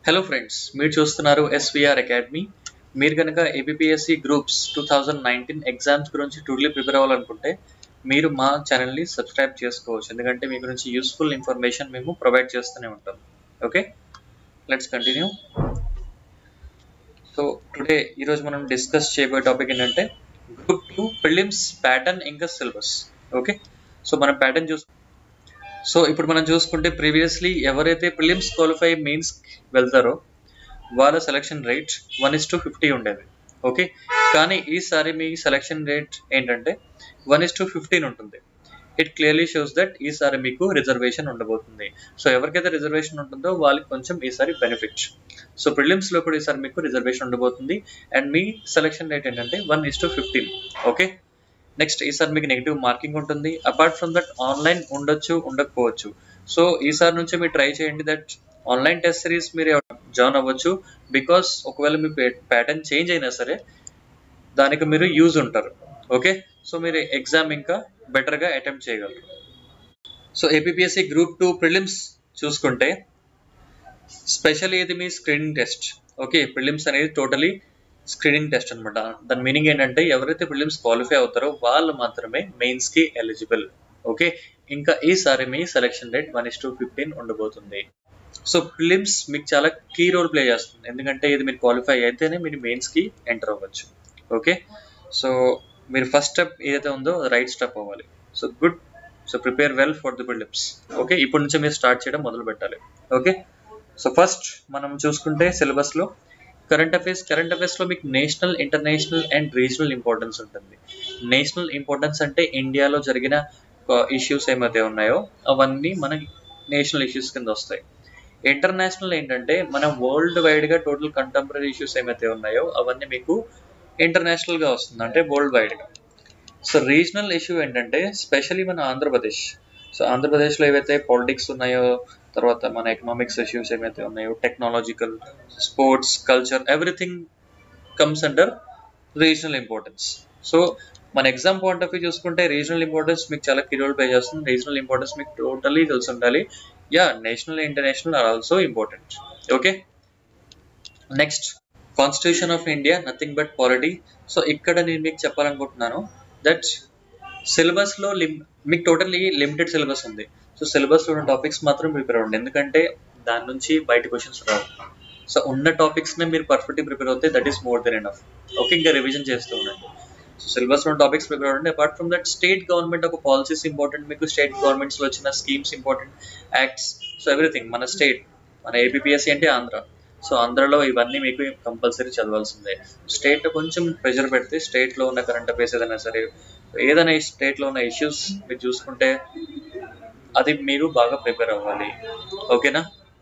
hello friends మీరు చూస్తున్నారు SVR academy మీరు కనుక ABPSC groups two thousand nineteen exams గురించి టూర్లీ ప్రిపేర్ అవ్వాలనుకుంటే మీరు మా ఛానల్ని సబ్స్క్రైబ్ చేసుకోవచ్చు ఎందుకంటే మీ గురించి యూస్ఫుల్ ఇన్ఫర్మేషన్ మేము ప్రొవైడ్ చేస్తూనే ఉంటాం okay let's continue so today ఈరోజు మనం డిస్కస్ చేయబోయే టాపిక్ ఏంటంటే గ్రూప్ టూ ప్రిలిమ్స్ ప్యాటర్న్ ఇంకా సిలబస్ ఓకే సో మనం ప్యాటర్న్ చూసు సో ఇప్పుడు మనం చూసుకుంటే ప్రీవియస్లీ ఎవరైతే ప్రిలిమ్స్ క్వాలిఫై మెయిన్స్ వెళ్తారో వాళ్ళ selection rate one is to fifty ఉండేది ఓకే కానీ ఈసారి మీ సెలక్షన్ రేట్ ఏంటంటే వన్ ఇస్ టు ఫిఫ్టీన్ ఉంటుంది ఇట్ క్లియర్లీ షోస్ దట్ ఈసారి మీకు రిజర్వేషన్ ఉండబోతుంది సో ఎవరికైతే రిజర్వేషన్ ఉంటుందో వాళ్ళకి కొంచెం ఈసారి బెనిఫిట్ సో ప్రిలిమ్స్ లో కూడా ఈసారి మీకు రిజర్వేషన్ ఉండబోతుంది అండ్ మీ సెలక్షన్ రేట్ ఏంటంటే one is to fifteen okay next ఈసారి మీకు నెగిటివ్ మార్కింగ్ ఉంటుంది అపార్ట్ ఫ్రమ్ దట్ ఆన్లైన్ ఉండొచ్చు ఉండకపోవచ్చు సో ఈసారి నుంచి మీరు ట్రై చేయండి దట్ ఆన్లైన్ టెస్ట్ సిరీస్ మీరు జాయిన్ అవ్వచ్చు బికాస్ ఒకవేళ మీ ప్యాటర్న్ చేంజ్ అయినా సరే దానికి మీరు యూజ్ ఉంటారు ఓకే సో మీరు ఎగ్జామ్ ఇంకా బెటర్గా అటెంప్ట్ చేయగలరు so APSC group two prelims చూసుకుంటే స్పెషల్లీ ఇది మీ స్క్రీనింగ్ టెస్ట్ ఓకే ప్రిలిమ్స్ అనేది టోటలీ స్క్రీనింగ్ టెస్ట్ అనమాట దాని మీనింగ్ ఏంటంటే ఎవరైతే ప్రిలిమ్స్ క్వాలిఫై అవుతారో వాళ్ళు మాత్రమే మెయిన్స్ కి ఎలిజిబుల్ ఓకే ఇంకా ఈసారి మీ selection rate one is to fifteen ఉండబోతుంది సో ప్రిలిమ్స్ మీకు చాలా కీ రోల్ ప్లే చేస్తుంది ఎందుకంటే ఇది మీరు క్వాలిఫై అయితేనే మీరు మెయిన్స్ కి ఎంటర్ అవ్వచ్చు ఓకే సో మీరు ఫస్ట్ స్టెప్ ఏదైతే ఉందో రైట్ స్టెప్ అవ్వాలి so good so prepare well for the prelims okay ఇప్పటి నుంచి మీరు స్టార్ట్ చేయడం మొదలు పెట్టాలి ఓకే సో ఫస్ట్ మనం చూసుకుంటే సిలబస్ లో కరెంట్ అఫైర్స్ కరెంట్ అఫైర్స్ లో మీకు national international and regional importance ఉంటుంది నేషనల్ ఇంపార్టెన్స్ అంటే ఇండియాలో జరిగిన ఇష్యూస్ ఏమైతే ఉన్నాయో అవన్నీ మన నేషనల్ ఇష్యూస్ కింద వస్తాయి ఇంటర్నేషనల్ ఏంటంటే మనం వరల్డ్ వైడ్ గా టోటల్ కంటెంపరీ ఇష్యూస్ ఏమైతే ఉన్నాయో అవన్నీ మీకు ఇంటర్నేషనల్ గా వస్తుంది అంటే వరల్డ్ వైడ్ గా సో రీజనల్ ఇష్యూ ఏంటంటే స్పెషలీ మన ఆంధ్రప్రదేశ్ సో ఆంధ్రప్రదేశ్లో ఏవైతే పాలిటిక్స్ ఉన్నాయో తర్వాత మన ఎకనామిక్స్ ఇష్యూస్ ఏమైతే ఉన్నాయో technological sports culture everything comes under regional importance so మన ఎగ్జామ్ పాయింట్ ఆఫ్ వ్యూ చూసుకుంటే రీజనల్ ఇంపార్టెన్స్ మీకు చాలా కిలోలు పే చేస్తుంది రీజనల్ ఇంపార్టెన్స్ మీకు టోటలీ తెలిసి ఉండాలి yeah national international are also important okay next constitution of India nothing but polity so ఇక్కడ నేను మీకు చెప్పాలనుకుంటున్నాను దట్ సిలబస్ లో లిమ్ మీకు టోటల్లీ లిమిటెడ్ సిలబస్ ఉంది సో సిలబస్ లో ఉన్న టాపిక్స్ మాత్రం ప్రిపేర్ అవ్వండి ఎందుకంటే దాని నుంచి బయట క్వశ్చన్స్ రావు సో ఉన్న టాపిక్స్ ని మీరు పర్ఫెక్ట్ ప్రిపేర్ అవుతే that is more than enough okay ఇంకా రివిజన్ చేస్తూ ఉండండి సో సిలబస్ లో టాపిక్స్ ప్రిపేర్ అవ్వండి apart from that state government ఒక పాలసీస్ ఇంపార్టెంట్ మీకు స్టేట్ గవర్నమెంట్స్ లో వచ్చిన schemes important acts so everything మన స్టేట్ మన ఏపీఎస్సీ అంటే ఆంధ్ర సో ఆంధ్రలో ఇవన్నీ మీకు కంపల్సరీ చదవాల్సిందే స్టేట్ కొంచెం ప్రెషర్ పెడితే స్టేట్ లో ఉన్న కరెంట్ అఫేర్స్ ఏదైనా సరే ఏదైనా స్టేట్ లో ఉన్న ఇష్యూస్ మీరు చూసుకుంటే అది మీరు బాగా ప్రిపేర్ అవ్వాలి ఓకేనా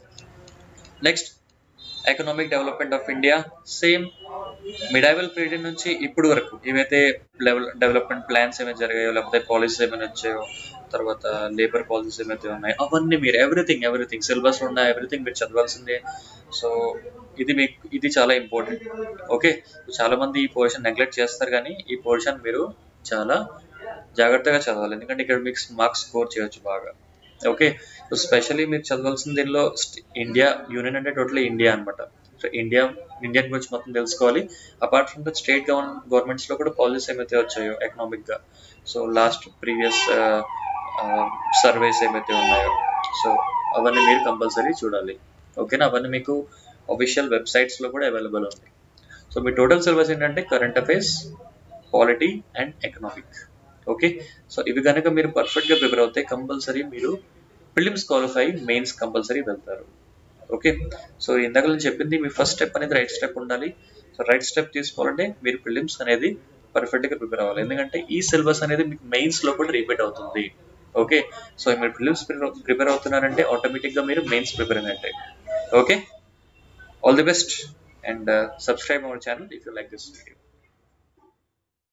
next economic development of India same medieval period నుంచి ఇప్పుడు వరకు ఏవైతే డెవలప్మెంట్ ప్లాన్స్ ఏమైనా జరిగాయో లేకపోతే పాలసీస్ ఏమైనా వచ్చాయో తర్వాత లేబర్ పాలసీస్ ఏమైతే ఉన్నాయో అవన్నీ మీరు ఎవ్రీథింగ్ ఎవ్రీథింగ్ సిలబస్ ఉన్న ఎవ్రీథింగ్ మీరు చదవాల్సిందే సో ఇది మీకు ఇది చాలా ఇంపార్టెంట్ ఓకే చాలా మంది ఈ పోర్షన్ నెగ్లెక్ట్ చేస్తారు కానీ ఈ పోర్షన్ మీరు చాలా జాగ్రత్తగా చదవాలి ఎందుకంటే ఇక్కడ మీకు మార్క్స్ స్కోర్ చేయొచ్చు బాగా ఓకే సో స్పెషల్లీ మీరు చదవాల్సిన దీనిలో ఇండియా యూనియన్ అంటే టోటల్ ఇండియా అనమాట సో ఇండియా ఇండియన్ గురించి మొత్తం తెలుసుకోవాలి apart from the state governments లో కూడా పాలసీస్ ఏమైతే వచ్చాయో ఎకనామిక్ గా సో లాస్ట్ ప్రీవియస్ సర్వేస్ ఏమైతే ఉన్నాయో సో అవన్నీ మీరు కంపల్సరీ చూడాలి ఓకేనా అవన్నీ మీకు అఫీషియల్ వెబ్సైట్స్ లో కూడా అవైలబుల్ ఉంది సో మీ టోటల్ సిలబస్ ఏంటంటే current affairs polity and economic okay so ఇవి కనుక మీరు పర్ఫెక్ట్ గా ప్రిపేర్ అవుతే కంపల్సరీ మీరు ప్రిలిమ్స్ క్వాలిఫై మెయిన్స్ కంపల్సరీ వెళ్తారు ఓకే సో ఇందాక నేను చెప్పింది మీ ఫస్ట్ స్టెప్ అనేది రైట్ స్టెప్ ఉండాలి సో రైట్ స్టెప్ తీసుకోవాలంటే మీరు ప్రిలిమ్స్ అనేది పర్ఫెక్ట్ గా ప్రిపేర్ అవ్వాలి ఎందుకంటే ఈ సిలబస్ అనేది మీకు మెయిన్స్ లో కూడా రిపీట్ అవుతుంది ఓకే సో మీరు ప్రిలిమ్స్ ప్రిపేర్ అవుతున్నారంటే ఆటోమేటిక్ గా మీరు మెయిన్స్ ప్రిపేర్ అయినట్టే okay all the best and subscribe our channel if you like this video